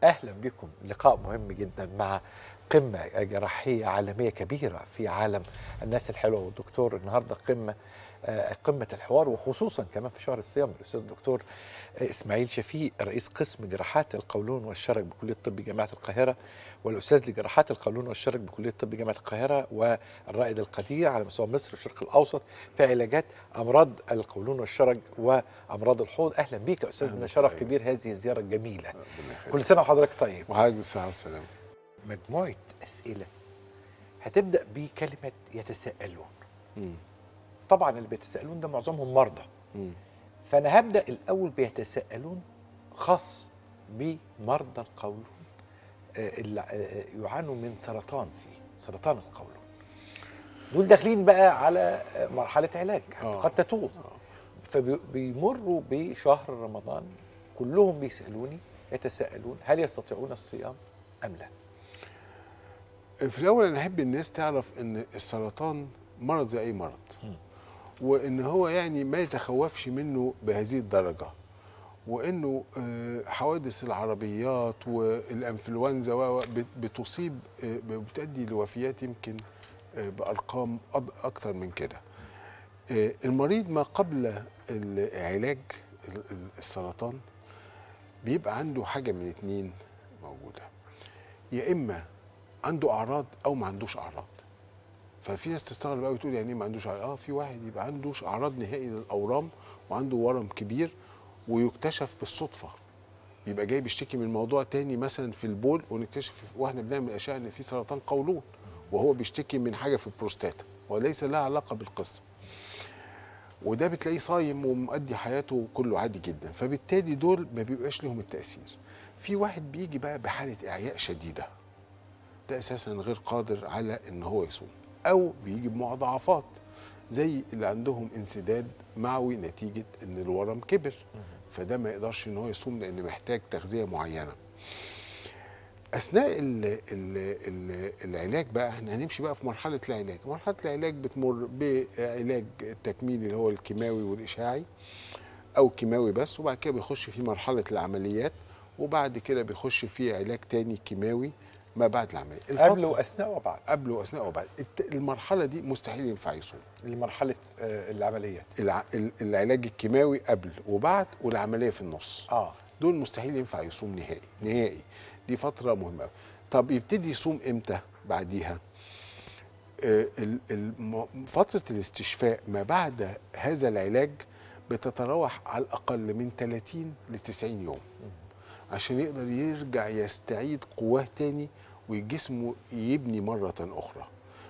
اهلا بكم لقاء مهم جدا مع قمه جراحيه عالميه كبيره في عالم الناس الحلوه والدكتور النهارده قمه آه، قمه الحوار وخصوصا كمان في شهر الصيام الاستاذ الدكتور اسماعيل شفيق رئيس قسم جراحات القولون والشرج بكليه الطب جامعه القاهره والاستاذ لجراحات القولون والشرج بكليه الطب جامعه القاهره والرائد القدير على مستوى مصر والشرق الاوسط في علاجات امراض القولون والشرج وامراض الحوض اهلا بيك يا استاذنا أهلاً شرف طيب. كبير هذه الزياره الجميله ربنا يخليك. كل سنه وحضرتك طيب وحضرتك بالصحة والسلامة مجموعه اسئله هتبدا بكلمه يتساءلون مم. طبعا اللي بيتساءلون ده معظمهم مرضى مم. فانا هبدا الاول بيتساءلون خاص بمرضى القولون آه، اللي آه، يعانوا من سرطان فيه سرطان القولون دول داخلين بقى على آه، مرحله علاج آه. قد تطول فبيمروا بشهر رمضان كلهم بيسالوني يتساءلون هل يستطيعون الصيام ام لا في الأول أنا أحب الناس تعرف إن السرطان مرض زي أي مرض وإن هو يعني ما يتخوفش منه بهذه الدرجة وإنه آه، حوادث العربيات والإنفلونزا و- و- بت- بتصيب آه، بتؤدي لوفيات يمكن آه، بأرقام أب- أكتر من كده آه، المريض ما قبل العلاج ال- ال- السرطان بيبقى عنده حاجة من اتنين موجودة يا إما عنده أعراض أو ما عندوش أعراض ففي ناس تستغرب قوي تقول يعني ايه ما عندوش أعراض؟ اه في واحد يبقى عندوش اعراض نهائي للاورام وعنده ورم كبير ويكتشف بالصدفه يبقى جاي بيشتكي من موضوع تاني مثلا في البول ونكتشف واحنا بنعمل اشعه ان في سرطان قولون وهو بيشتكي من حاجه في البروستاتا وليس لها علاقه بالقصه وده بتلاقيه صايم ومؤدي حياته كله عادي جدا فبالتالي دول ما بيبقاش لهم التاثير في واحد بيجي بقى بحاله اعياء شديده ده اساسا غير قادر على ان هو يصوم او بيجي بمضاعفات زي اللي عندهم انسداد معوي نتيجه ان الورم كبر فده ما يقدرش ان هو يصوم لان محتاج تغذيه معينه اثناء ال ال ال العلاج بقى احنا هنمشي بقى في مرحله العلاج مرحله العلاج بتمر بعلاج التكميلي اللي هو الكيماوي والاشعاعي او كيماوي بس وبعد كده بيخش في مرحله العمليات وبعد كده بيخش في علاج تاني كيماوي ما بعد العمليه قبل الفترة- واثناء وبعد قبل واثناء وبعد الت- المرحله دي مستحيل ينفع يصوم لمرحله آه، العمليات الع... ال- العلاج الكيماوي قبل وبعد والعمليه في النص اه دول مستحيل ينفع يصوم نهائي نهائي دي فتره مهمه أوي. طب يبتدي يصوم امتى بعديها آه، ال- الم- فتره الاستشفاء ما بعد هذا العلاج بتتراوح على الاقل من 30 ل 90 يوم عشان يقدر يرجع يستعيد قواه تاني وجسمه يبني مرة أخرى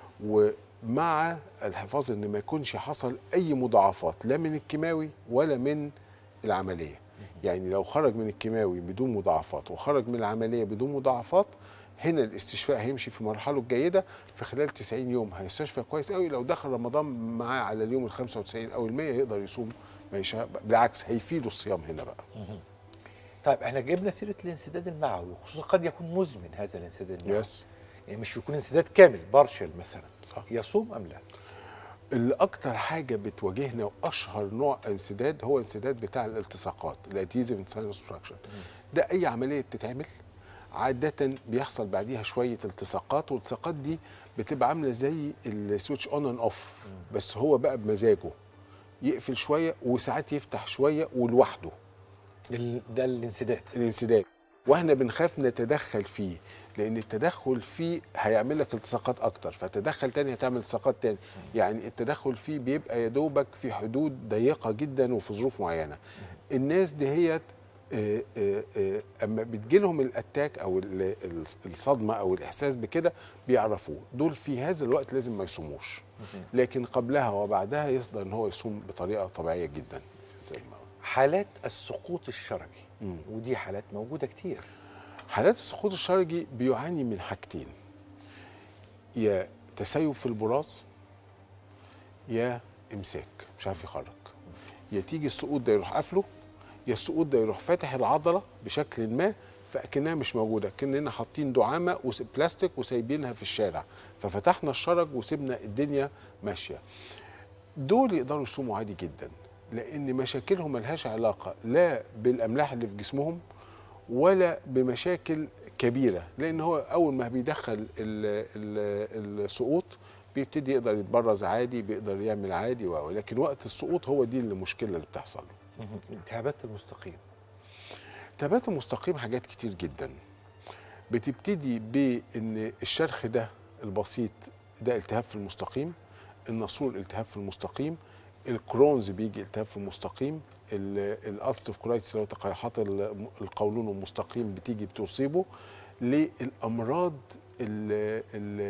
ومع الحفاظ ان ما يكونش حصل اي مضاعفات لا من الكيماوي ولا من العمليه يعني لو خرج من الكيماوي بدون مضاعفات وخرج من العمليه بدون مضاعفات هنا الاستشفاء هيمشي في مرحله الجيده في خلال 90 يوم هيستشفى كويس قوي لو دخل رمضان معاه على اليوم ال 95 او ال 100 يقدر يصوم ما يشا- بالعكس هيفيده الصيام هنا بقى طيب احنا جبنا سيره الانسداد المعوي وخصوصا قد يكون مزمن هذا الانسداد المعوي يس يعني مش يكون انسداد كامل بارشل مثلا صح. يصوم ام لا اللي اكتر حاجه بتواجهنا واشهر نوع انسداد هو الانسداد بتاع الالتصاقات الاديزيف انساين ستراكشر ده اي عمليه بتتعمل عاده بيحصل بعديها شويه التصاقات والالتصاقات دي بتبقى عامله زي السويتش اون اند اوف بس هو بقى بمزاجه يقفل شويه وساعات يفتح شويه ولوحده ال- ده الانسداد الانسداد واحنا بنخاف نتدخل فيه لان التدخل فيه هيعمل لك التصاقات اكتر فتدخل تاني هتعمل التصاقات تاني يعني التدخل فيه بيبقى يا دوبك في حدود ضيقه جدا وفي ظروف معينه الناس دهيت آه، آه، آه، اما بتجيلهم الاتاك او ال- ال- الصدمه او الاحساس بكده بيعرفوه دول في هذا الوقت لازم ما يصوموش لكن قبلها وبعدها يقدر ان هو يصوم بطريقه طبيعيه جدا زي ما حالات السقوط الشرجي مم. ودي حالات موجوده كتير حالات السقوط الشرجي بيعاني من حاجتين يا تسيب في البراز يا امساك مش عارف يخرج يا تيجي السقوط ده يروح قافله يا السقوط ده يروح فاتح العضله بشكل ما فاكنها مش موجوده كاننا حاطين دعامه وبلاستيك وسايبينها في الشارع ففتحنا الشرج وسيبنا الدنيا ماشيه دول يقدروا يصوموا عادي جدا لان مشاكلهم ملهاش علاقه لا بالاملاح اللي في جسمهم ولا بمشاكل كبيره لان هو اول ما بيدخل ال- ال- السقوط بيبتدي يقدر يتبرز عادي بيقدر يعمل عادي و- لكن وقت السقوط هو دي المشكله اللي بتحصل له التهابات المستقيم التهابات المستقيم حاجات كتير جدا بتبتدي بان الشرخ ده البسيط ده التهاب في المستقيم الناسور التهاب في المستقيم الكرونز بيجي التهاب في المستقيم الالستيف كولايتس اللي هو تقيحات ال- القولون المستقيم بتيجي بتصيبه للامراض اللي,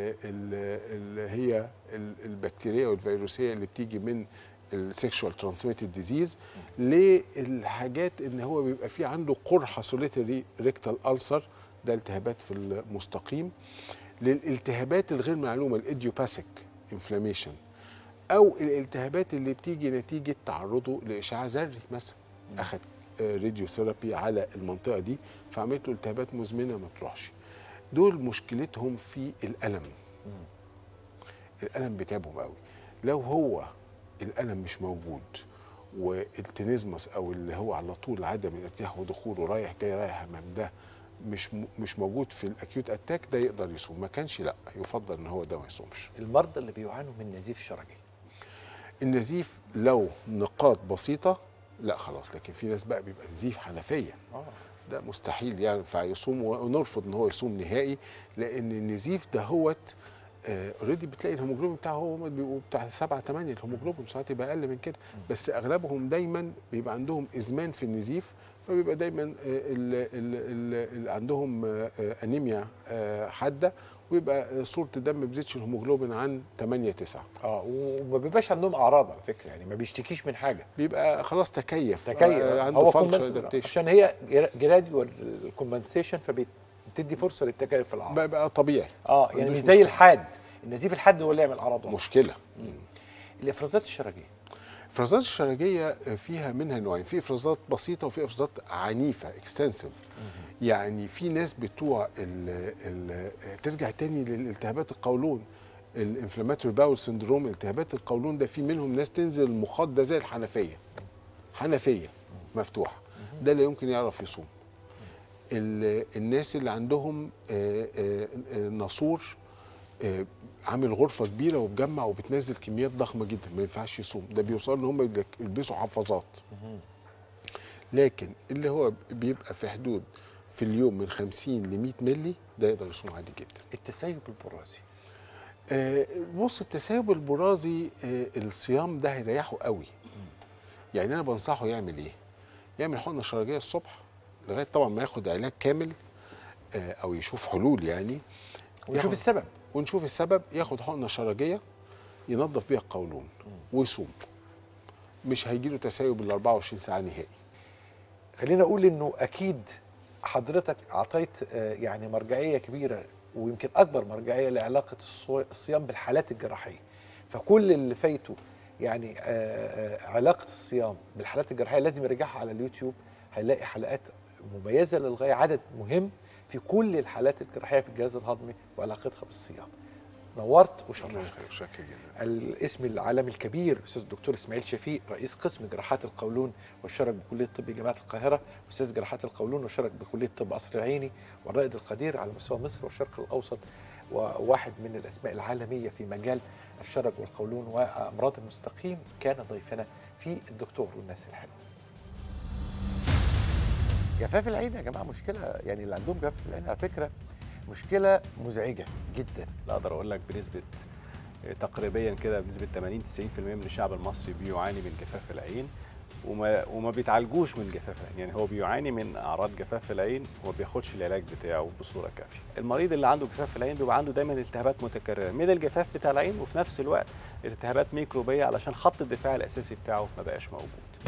اللي هي ال- البكتيريا والفيروسيه اللي بتيجي من السكشوال ترانسميتد ديزيز للحاجات ان هو بيبقى في عنده قرحه سوليتري ريكتال ألسر ده التهابات في المستقيم للالتهابات الغير معلومه الايديوباثيك انفلاميشن او الالتهابات اللي بتيجي نتيجه تعرضه لاشعاع ذري مثلا اخذ راديو ثيرابي على المنطقه دي فعملت له التهابات مزمنه ما تروحش دول مشكلتهم في الالم الالم بيتعبهم قوي لو هو الالم مش موجود والتنزمس او اللي هو على طول عدم الارتياح ودخوله رايح جاي رايح امام ده مش م- مش موجود في الاكيوت اتاك ده يقدر يصوم ما كانش لا يفضل ان هو ده ما يصومش المرضى اللي بيعانوا من نزيف شرجي النزيف لو نقاط بسيطه لا خلاص لكن في ناس بقى بيبقى نزيف حنفيه اه ده مستحيل يعني ينفع يصوم ونرفض ان هو يصوم نهائي لان النزيف ده هوت اوريدي بتلاقي الهيموجلوبين بتاعه هو بيبقوا بتاع 7 8 الهيموجلوبين ساعات يبقى اقل من كده بس اغلبهم دايما بيبقى عندهم ازمان في النزيف فبيبقى دايما ال- ال- ال- ال- عندهم آه، آه، انيميا آه، حاده ويبقى صوره الدم ما بتزيدش الهيموجلوبين عن 8 9 اه وما بيبقاش عندهم اعراض على فكره يعني ما بيشتكيش من حاجه بيبقى خلاص تكيف تكيف آه، عنده هو فانكشن compensation. ادابتيشن عشان هي جراديوال الكومبنسيشن فبتدي فرصه للتكيف في الاعراض بقى طبيعي اه ما يعني عندوش مش زي مشكلة. الحاد النزيف الحاد هو اللي يعمل اعراض واضحة. مشكله الافرازات الشرجيه الافرازات الشرجيه فيها منها نوعين في افرازات بسيطه وفي افرازات عنيفه اكستنسيف يعني في ناس بتوع ال ال ترجع تاني للالتهابات القولون الانفلاماتوري باول سندروم التهابات القولون ده في منهم ناس تنزل المخاط ده زي الحنفيه حنفيه مفتوحه ده لا يمكن يعرف يصوم ال- الناس اللي عندهم آه، آه، آه، ناسور آه، عامل غرفه كبيره وبجمع وبتنزل كميات ضخمه جدا ما ينفعش يصوم ده بيوصل ان هم يلبسوا حفاظات لكن اللي هو بيبقى في حدود في اليوم من 50 ل 100 مللي ده يقدر يصوم عادي جدا التسيب البرازي آه، بص التسيب البرازي آه، الصيام ده هيريحه قوي يعني انا بنصحه يعمل ايه يعمل حقنه شرجيه الصبح لغايه طبعا ما ياخد علاج كامل آه، او يشوف حلول يعني ويشوف ياخد- السبب ونشوف السبب ياخد حقنه شرجيه ينظف بيها القولون ويصوم مش هيجيله تسيب ال 24 ساعه نهائي خلينا اقول انه اكيد حضرتك اعطيت آه، يعني مرجعيه كبيره ويمكن اكبر مرجعيه لعلاقه الصو- الصيام بالحالات الجراحيه فكل اللي فايته يعني آه، آه، علاقه الصيام بالحالات الجراحيه لازم يرجعها على اليوتيوب هيلاقي حلقات مميزه للغايه عدد مهم في كل الحالات الجراحيه في الجهاز الهضمي وعلاقتها بالصيام نورت وشرفت شكرا جدا الاسم العالمي الكبير استاذ الدكتور اسماعيل شفيق رئيس قسم جراحات القولون والشرج بكليه الطب جامعه القاهره استاذ جراحات القولون والشرج بكليه الطب قصر العيني والرائد القدير على مستوى مصر والشرق الاوسط وواحد من الاسماء العالميه في مجال الشرج والقولون وامراض المستقيم كان ضيفنا في الدكتور والناس الحلوه جفاف العين يا جماعه مشكله يعني اللي عندهم جفاف العين على فكره مشكله مزعجه جدا لا اقدر اقول لك بنسبه تقريبا كده بنسبه 80 90% من الشعب المصري بيعاني من جفاف العين وما وما بيتعالجوش من جفاف العين يعني هو بيعاني من اعراض جفاف العين وما بياخدش العلاج بتاعه بصوره كافيه المريض اللي عنده جفاف العين بيبقى عنده دايما التهابات متكرره من الجفاف بتاع العين وفي نفس الوقت التهابات ميكروبيه علشان خط الدفاع الاساسي بتاعه ما بقاش موجود